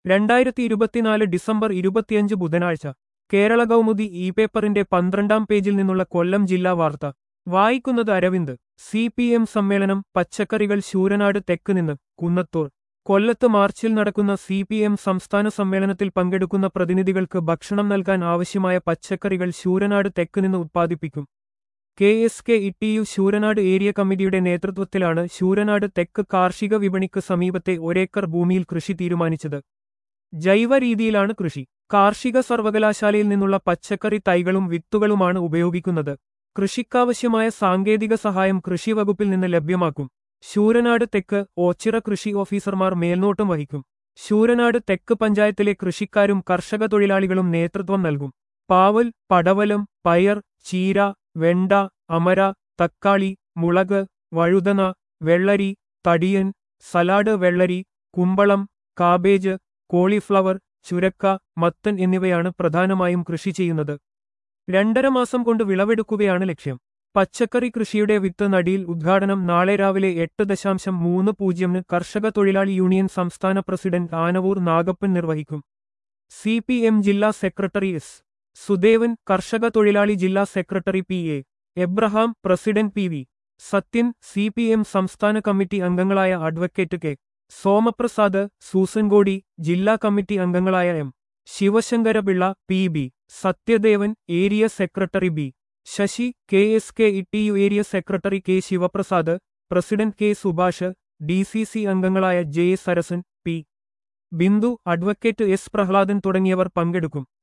രണ്ടായിരത്തി ഇരുപത്തിനാല് ഡിസംബർ ഇരുപത്തിയഞ്ച് ബുധനാഴ്ച കേരള കൗമുദി ഇ പേപ്പറിന്റെ പന്ത്രണ്ടാം പേജിൽ നിന്നുള്ള കൊല്ലം ജില്ലാ വാർത്ത വായിക്കുന്നത് അരവിന്ദ് സി പി എം സമ്മേളനം പച്ചക്കറികൾ ശൂരനാട് തെക്ക് നിന്ന് കുന്നത്തൂർ കൊല്ലത്ത് മാർച്ചിൽ നടക്കുന്ന സി പി എം സംസ്ഥാന സമ്മേളനത്തിൽ പങ്കെടുക്കുന്ന പ്രതിനിധികൾക്ക് ഭക്ഷണം നൽകാൻ ആവശ്യമായ പച്ചക്കറികൾ ശൂരനാട് തെക്ക് നിന്ന് ഉത്പാദിപ്പിക്കും കെ എസ് കെ ഇട്ടിയു ശൂരനാട് ഏരിയ കമ്മിറ്റിയുടെ നേതൃത്വത്തിലാണ് ശൂരനാട് തെക്ക് കാർഷിക വിപണിക്ക് സമീപത്തെ ഒരേക്കർ ഭൂമിയിൽ കൃഷി തീരുമാനിച്ചത് ജൈവ രീതിയിലാണ് കൃഷി കാർഷിക സർവകലാശാലയിൽ നിന്നുള്ള പച്ചക്കറി തൈകളും വിത്തുകളുമാണ് ഉപയോഗിക്കുന്നത് കൃഷിക്കാവശ്യമായ സാങ്കേതിക സഹായം കൃഷി വകുപ്പിൽ നിന്ന് ലഭ്യമാക്കും ശൂരനാട് തെക്ക് ഓച്ചിറ കൃഷി ഓഫീസർമാർ മേൽനോട്ടം വഹിക്കും ശൂരനാട് തെക്ക് പഞ്ചായത്തിലെ കൃഷിക്കാരും കർഷക തൊഴിലാളികളും നേതൃത്വം നൽകും പാവൽ പടവലം പയർ ചീര വെണ്ട അമര തക്കാളി മുളക് വഴുതന വെള്ളരി തടിയൻ സലാഡ് വെള്ളരി കുമ്പളം കാബേജ് കോളിഫ്ലവർ ചുരക്ക മത്തൻ എന്നിവയാണ് പ്രധാനമായും കൃഷി ചെയ്യുന്നത് രണ്ടര മാസം കൊണ്ട് വിളവെടുക്കുകയാണ് ലക്ഷ്യം പച്ചക്കറി കൃഷിയുടെ വിത്ത് നടിയിൽ ഉദ്ഘാടനം നാളെ രാവിലെ എട്ട് ദശാംശം മൂന്ന് പൂജ്യമിന് കർഷക തൊഴിലാളി യൂണിയൻ സംസ്ഥാന പ്രസിഡന്റ് ആനവൂർ നാഗപ്പൻ നിർവഹിക്കും സി പി എം ജില്ലാ സെക്രട്ടറി എസ് സുദേവൻ കർഷക തൊഴിലാളി ജില്ലാ secretary P A Abraham president P V Sathyan C P M സംസ്ഥാന കമ്മിറ്റി അംഗങ്ങളായ അഡ്വക്കേറ്റ് കെ സോമപ്രസാദ് സൂസൻകോടി ജില്ലാ കമ്മിറ്റി അംഗങ്ങളായ M Sivasankarapillai P B Sathyadevan area secretary B Sasi K S K ഇട്ടിയു area secretary K Sivaprasad president K Subhash D C C അംഗങ്ങളായ J Sarasan P Bindu advocate S Prahladan തുടങ്ങിയവർ പങ്കെടുക്കും